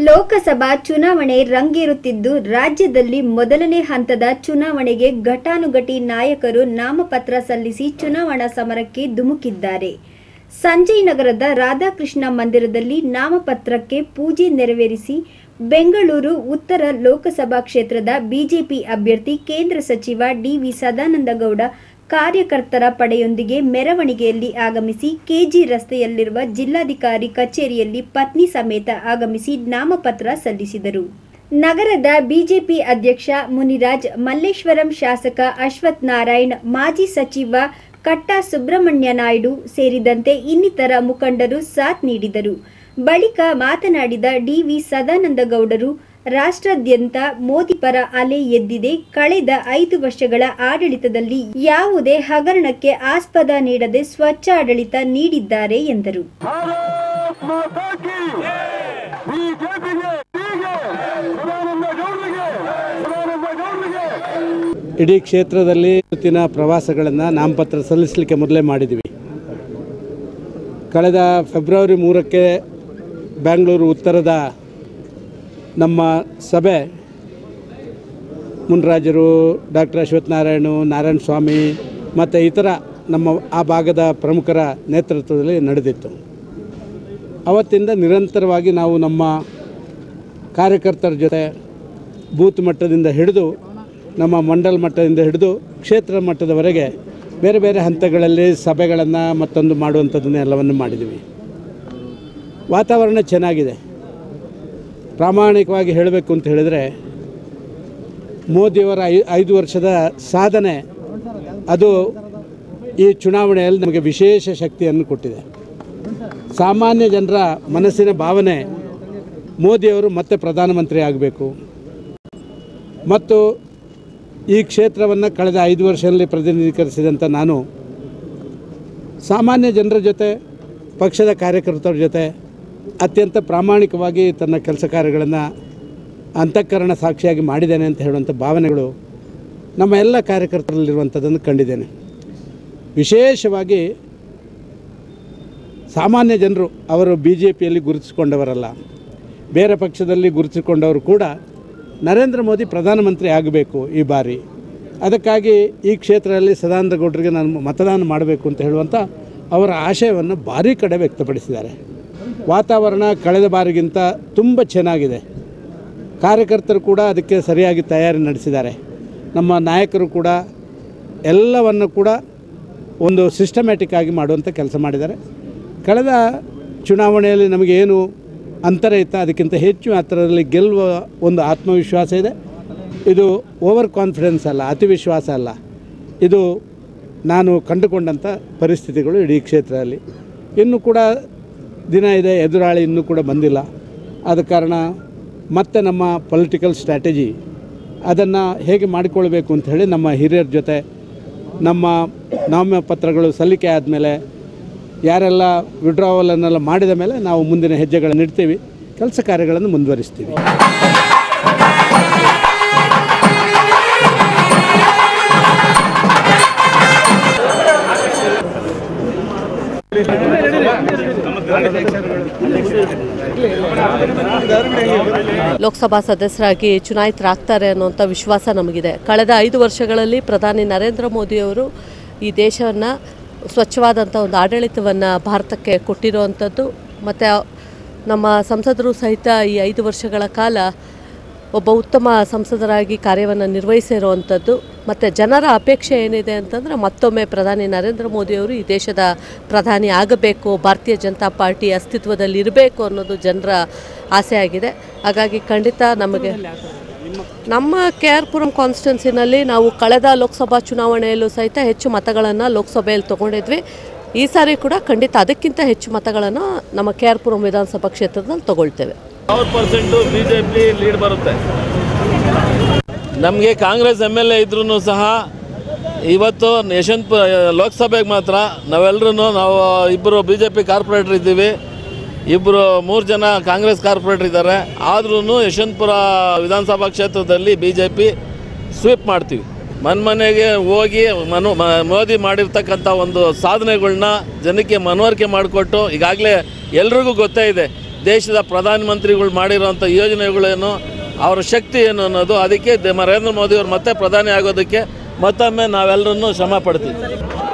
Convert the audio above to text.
ಲೋಕಸಭಾ ಚುನಾವಣೆ ರಂಗೇರುತ್ತಿದ್ದು ರಾಜ್ಯದಲ್ಲಿ ಮೊದಲನೇ ಹಂತದ ಚುನಾವಣೆಗೆ ಘಟಾನುಘಟಿ ನಾಯಕರು ನಾಮಪತ್ರ ಸಲ್ಲಿಸಿ ಚುನಾವಣಾ ಸಮರಕ್ಕೆ ಧುಮುಕಿದ್ದಾರೆ ಸಂಜಯ್ ನಗರದ ರಾಧಾಕೃಷ್ಣ ಮಂದಿರದಲ್ಲಿ ನಾಮಪತ್ರಕ್ಕೆ ಪೂಜೆ ನೆರವೇರಿಸಿ ಬೆಂಗಳೂರು ಉತ್ತರ ಲೋಕಸಭಾ ಕ್ಷೇತ್ರದ ಬಿಜೆಪಿ ಅಭ್ಯರ್ಥಿ ಕೇಂದ್ರ ಸಚಿವ ಡಿವಿ ಸದಾನಂದಗೌಡ ಕಾರ್ಯಕರ್ತರ ಪಡೆಯೊಂದಿಗೆ ಮೆರವಣಿಗೆಯಲ್ಲಿ ಆಗಮಿಸಿ ಕೆಜಿ ರಸ್ತೆಯಲ್ಲಿರುವ ಜಿಲ್ಲಾಧಿಕಾರಿ ಕಚೇರಿಯಲ್ಲಿ ಪತ್ನಿ ಸಮೇತ ಆಗಮಿಸಿ ನಾಮಪತ್ರ ಸಲ್ಲಿಸಿದರು ನಗರದ ಬಿಜೆಪಿ ಅಧ್ಯಕ್ಷ ಮುನಿರಾಜ್ ಮಲ್ಲೇಶ್ವರಂ ಶಾಸಕ ಅಶ್ವಥ್ ನಾರಾಯಣ್ ಮಾಜಿ ಸಚಿವ ಕಟ್ಟ ಸುಬ್ರಹ್ಮಣ್ಯ ನಾಯ್ಡು ಸೇರಿದಂತೆ ಇನ್ನಿತರ ಮುಖಂಡರು ಸಾಥ್ ನೀಡಿದರು ಬಳಿಕ ಮಾತನಾಡಿದ ಡಿವಿ ಸದಾನಂದಗೌಡರು ರಾಷ್ಟ್ರಾದ್ಯಂತ ಮೋದಿ ಪರ ಅಲೆ ಎದ್ದಿದೆ ಕಳೆದ ಐದು ವರ್ಷಗಳ ಆಡಳಿತದಲ್ಲಿ ಯಾವುದೇ ಹಗರಣಕ್ಕೆ ಆಸ್ಪದ ನೀಡದೆ ಸ್ವಚ್ಛ ಆಡಳಿತ ನೀಡಿದ್ದಾರೆ ಎಂದರು ಭಾರತ್ ಮಾತಾ ಕಿ ಬಿಜೆಪಿಗೆ ಹೀಗೆ ಸದಾನಂದ ಗೌಡರಿಗೆ ಸದಾನಂದ ಗೌಡರಿಗೆ ಇಡೀ ಕ್ಷೇತ್ರದಲ್ಲಿ ಇವತ್ತಿನ ಪ್ರವಾಸಗಳನ್ನು ನಾಮಪತ್ರ ಸಲ್ಲಿಸಲಿಕ್ಕೆ ಮೊದಲೇ ಮಾಡಿದ್ವಿ ಕಳೆದ ಫೆಬ್ರವರಿ ಮೂರಕ್ಕೆ ಬೆಂಗಳೂರು ಉತ್ತರದ ನಮ್ಮ ಸಭೆ ಮುನ್ರಾಜರು ಡಾಕ್ಟರ್ ಅಶ್ವಥ್ ನಾರಾಯಣು ನಾರಾಯಣ ಸ್ವಾಮಿ ಮತ್ತು ಇತರ ನಮ್ಮ ಆ ಭಾಗದ ಪ್ರಮುಖರ ನೇತೃತ್ವದಲ್ಲಿ ನಡೆದಿತ್ತು ಅವತ್ತಿಂದ ನಿರಂತರವಾಗಿ ನಾವು ನಮ್ಮ ಕಾರ್ಯಕರ್ತರ ಜೊತೆ ಬೂತ್ ಮಟ್ಟದಿಂದ ಹಿಡಿದು ನಮ್ಮ ಮಂಡಲ ಮಟ್ಟದಿಂದ ಹಿಡಿದು ಕ್ಷೇತ್ರ ಮಟ್ಟದವರೆಗೆ ಬೇರೆ ಬೇರೆ ಹಂತಗಳಲ್ಲಿ ಸಭೆಗಳನ್ನು ಮತ್ತೊಂದು ಮಾಡುವಂಥದ್ದನ್ನ ಎಲ್ಲವನ್ನು ಮಾಡಿದ್ದೀವಿ ವಾತಾವರಣ ಚೆನ್ನಾಗಿದೆ ಪ್ರಾಮಾಣಿಕವಾಗಿ ಹೇಳಬೇಕು ಅಂತ ಹೇಳಿದರೆ ಮೋದಿಯವರ ಐ ಐದು ವರ್ಷದ ಸಾಧನೆ ಅದು ಈ ಚುನಾವಣೆಯಲ್ಲಿ ನಮಗೆ ವಿಶೇಷ ಶಕ್ತಿಯನ್ನು ಕೊಟ್ಟಿದೆ ಸಾಮಾನ್ಯ ಜನರ ಮನಸ್ಸಿನ ಭಾವನೆ ಮೋದಿಯವರು ಮತ್ತೆ ಪ್ರಧಾನಮಂತ್ರಿ ಆಗಬೇಕು ಮತ್ತು ಈ ಕ್ಷೇತ್ರವನ್ನು ಕಳೆದ ಐದು ವರ್ಷದಲ್ಲಿ ಪ್ರತಿನಿಧೀಕರಿಸಿದಂಥ ನಾನು ಸಾಮಾನ್ಯ ಜನರ ಜೊತೆ ಪಕ್ಷದ ಕಾರ್ಯಕರ್ತರ ಜೊತೆ ಅತ್ಯಂತ ಪ್ರಾಮಾಣಿಕವಾಗಿ ತನ್ನ ಕೆಲಸ ಕಾರ್ಯಗಳನ್ನು ಅಂತಃಕರಣ ಸಾಕ್ಷಿಯಾಗಿ ಮಾಡಿದ್ದೇನೆ ಅಂತ ಹೇಳುವಂಥ ಭಾವನೆಗಳು ನಮ್ಮ ಎಲ್ಲ ಕಾರ್ಯಕರ್ತರಲ್ಲಿರುವಂಥದ್ದನ್ನು ಕಂಡಿದ್ದೇನೆ ವಿಶೇಷವಾಗಿ ಸಾಮಾನ್ಯ ಜನರು ಅವರು ಬಿ ಜೆ ಪಿಯಲ್ಲಿ ಗುರುತಿಸಿಕೊಂಡವರಲ್ಲ ಬೇರೆ ಪಕ್ಷದಲ್ಲಿ ಗುರುತಿಸಿಕೊಂಡವರು ಕೂಡ ನರೇಂದ್ರ ಮೋದಿ ಪ್ರಧಾನಮಂತ್ರಿ ಆಗಬೇಕು ಈ ಬಾರಿ ಅದಕ್ಕಾಗಿ ಈ ಕ್ಷೇತ್ರದಲ್ಲಿ ಸದಾನಂದ ಗೌಡರಿಗೆ ನಾನು ಮತದಾನ ಮಾಡಬೇಕು ಅಂತ ಹೇಳುವಂಥ ಅವರ ಆಶಯವನ್ನು ಭಾರಿ ಕಡೆ ವ್ಯಕ್ತಪಡಿಸಿದ್ದಾರೆ ವಾತಾವರಣ ಕಳೆದ ಬಾರಿಗಿಂತ ತುಂಬ ಚೆನ್ನಾಗಿದೆ ಕಾರ್ಯಕರ್ತರು ಕೂಡ ಅದಕ್ಕೆ ಸರಿಯಾಗಿ ತಯಾರಿ ನಡೆಸಿದ್ದಾರೆ ನಮ್ಮ ನಾಯಕರು ಕೂಡ ಎಲ್ಲವನ್ನು ಕೂಡ ಒಂದು ಸಿಸ್ಟಮ್ಯಾಟಿಕ್ ಆಗಿ ಮಾಡುವಂಥ ಕೆಲಸ ಮಾಡಿದ್ದಾರೆ ಕಳೆದ ಚುನಾವಣೆಯಲ್ಲಿ ನಮಗೇನು ಅಂತರ ಇತ್ತು ಅದಕ್ಕಿಂತ ಹೆಚ್ಚು ಅಂತರದಲ್ಲಿ ಗೆಲ್ಲುವ ಒಂದು ಆತ್ಮವಿಶ್ವಾಸ ಇದೆ ಇದು ಓವರ್ ಕಾನ್ಫಿಡೆನ್ಸ್ ಅಲ್ಲ ಅತಿ ವಿಶ್ವಾಸ ಅಲ್ಲ ಇದು ನಾನು ಕಂಡುಕೊಂಡಂಥ ಪರಿಸ್ಥಿತಿಗಳು ಇಡೀ ಕ್ಷೇತ್ರದಲ್ಲಿ ಇನ್ನೂ ಕೂಡ ದಿನ ಇದೆ ಎದುರಾಳಿ ಇನ್ನೂ ಕೂಡ ಬಂದಿಲ್ಲ ಆದ ಕಾರಣ ಮತ್ತೆ ನಮ್ಮ ಪೊಲಿಟಿಕಲ್ ಸ್ಟ್ರಾಟಜಿ ಅದನ್ನು ಹೇಗೆ ಮಾಡಿಕೊಳ್ಬೇಕು ಅಂತ ಹೇಳಿ ನಮ್ಮ ಹಿರಿಯರ ಜೊತೆ ನಮ್ಮ ನಾಮಪತ್ರಗಳು ಸಲ್ಲಿಕೆ ಆದಮೇಲೆ ಯಾರೆಲ್ಲ ವಿಡ್ರಾವಲನ್ನೆಲ್ಲ ಮಾಡಿದ ಮೇಲೆ ನಾವು ಮುಂದಿನ ಹೆಜ್ಜೆಗಳನ್ನು ಇಡ್ತೀವಿ ಕೆಲಸ ಕಾರ್ಯಗಳನ್ನು ಮುಂದುವರಿಸ್ತೀವಿ ಲೋಕಸಭಾ ಸದಸ್ಯರಾಗಿ ಚುನಾಯಿತರಾಗ್ತಾರೆ ಅನ್ನುವಂಥ ವಿಶ್ವಾಸ ನಮಗಿದೆ ಕಳೆದ ಐದು ವರ್ಷಗಳಲ್ಲಿ ಪ್ರಧಾನಿ ನರೇಂದ್ರ ಮೋದಿಯವರು ಈ ದೇಶವನ್ನು ಸ್ವಚ್ಛವಾದಂಥ ಒಂದು ಆಡಳಿತವನ್ನು ಭಾರತಕ್ಕೆ ಕೊಟ್ಟಿರುವಂಥದ್ದು ಮತ್ತು ನಮ್ಮ ಸಂಸದರು ಸಹಿತ ಈ ಐದು ವರ್ಷಗಳ ಕಾಲ ಒಬ್ಬ ಉತ್ತಮ ಸಂಸದರಾಗಿ ಕಾರ್ಯವನ್ನು ನಿರ್ವಹಿಸಿರುವಂಥದ್ದು ಮತ್ತು ಜನರ ಅಪೇಕ್ಷೆ ಏನಿದೆ ಅಂತಂದರೆ ಮತ್ತೊಮ್ಮೆ ಪ್ರಧಾನಿ ನರೇಂದ್ರ ಮೋದಿಯವರು ಈ ದೇಶದ ಪ್ರಧಾನಿ ಆಗಬೇಕು ಭಾರತೀಯ ಜನತಾ ಪಾರ್ಟಿ ಅಸ್ತಿತ್ವದಲ್ಲಿ ಇರಬೇಕು ಅನ್ನೋದು ಜನರ ಆಸೆ ಆಗಿದೆ ಹಾಗಾಗಿ ಖಂಡಿತ ನಮಗೆ ನಮ್ಮ ಕೆ ಆರ್ ಪುರಂ ಕಾನ್ಸ್ಟಿಟ್ಯುನ್ಸಿನಲ್ಲಿ ನಾವು ಕಳೆದ ಲೋಕಸಭಾ ಚುನಾವಣೆಯಲ್ಲೂ ಸಹಿತ ಹೆಚ್ಚು ಮತಗಳನ್ನು ಲೋಕಸಭೆಯಲ್ಲಿ ತೊಗೊಂಡಿದ್ವಿ ಈ ಸಾರಿ ಕೂಡ ಖಂಡಿತ ಅದಕ್ಕಿಂತ ಹೆಚ್ಚು ಮತಗಳನ್ನು ನಮ್ಮ ಕೆ ಆರ್ ಪುರಂ ವಿಧಾನಸಭಾ ಕ್ಷೇತ್ರದಲ್ಲಿ ತಗೊಳ್ತೇವೆ ಸಾವಿರ percent B J P lead ಬರುತ್ತೆ ನಮಗೆ ಕಾಂಗ್ರೆಸ್ ಎಮ್ ಎಲ್ ಎ ಇದ್ರೂ ಸಹ ಇವತ್ತು ಯಶವಂತಪುರ ಲೋಕಸಭೆಗೆ ಮಾತ್ರ ನಾವೆಲ್ಲರೂ ನಾವು ಇಬ್ಬರು ಬಿ ಜೆ ಪಿ ಕಾರ್ಪೊರೇಟರ್ ಇದ್ದೀವಿ ಇಬ್ಬರು ಮೂರು ಜನ ಕಾಂಗ್ರೆಸ್ ಕಾರ್ಪೊರೇಟರ್ ಇದ್ದಾರೆ ಆದ್ರೂ ಯಶವಂತಪುರ ವಿಧಾನಸಭಾ ಕ್ಷೇತ್ರದಲ್ಲಿ ಬಿ ಜೆ ಪಿ ಸ್ವೀಪ್ ಮಾಡ್ತೀವಿ ಮನೆ ಮನೆಗೆ ಹೋಗಿ ಮನು ಮ- ಮೋದಿ ಮಾಡಿರ್ತಕ್ಕಂಥ ಒಂದು ಸಾಧನೆಗಳ್ನ ಜನಕ್ಕೆ ಮನವರಿಕೆ ಮಾಡಿಕೊಟ್ಟು ಈಗಾಗಲೇ ಎಲ್ರಿಗೂ ಗೊತ್ತೇ ಇದೆ ದೇಶದ ಪ್ರಧಾನಮಂತ್ರಿಗಳು ಮಾಡಿರೋಂಥ ಯೋಜನೆಗಳೇನು ಅವರ ಶಕ್ತಿ ಏನು ಅನ್ನೋದು ಅದಕ್ಕೆ ದ- ನರೇಂದ್ರ ಮೋದಿಯವರು ಮತ್ತೆ ಪ್ರಧಾನಿ ಆಗೋದಕ್ಕೆ ಮತ್ತೊಮ್ಮೆ ನಾವೆಲ್ಲರನ್ನೂ ಶ್ರಮ ಪಡ್ತೀವಿ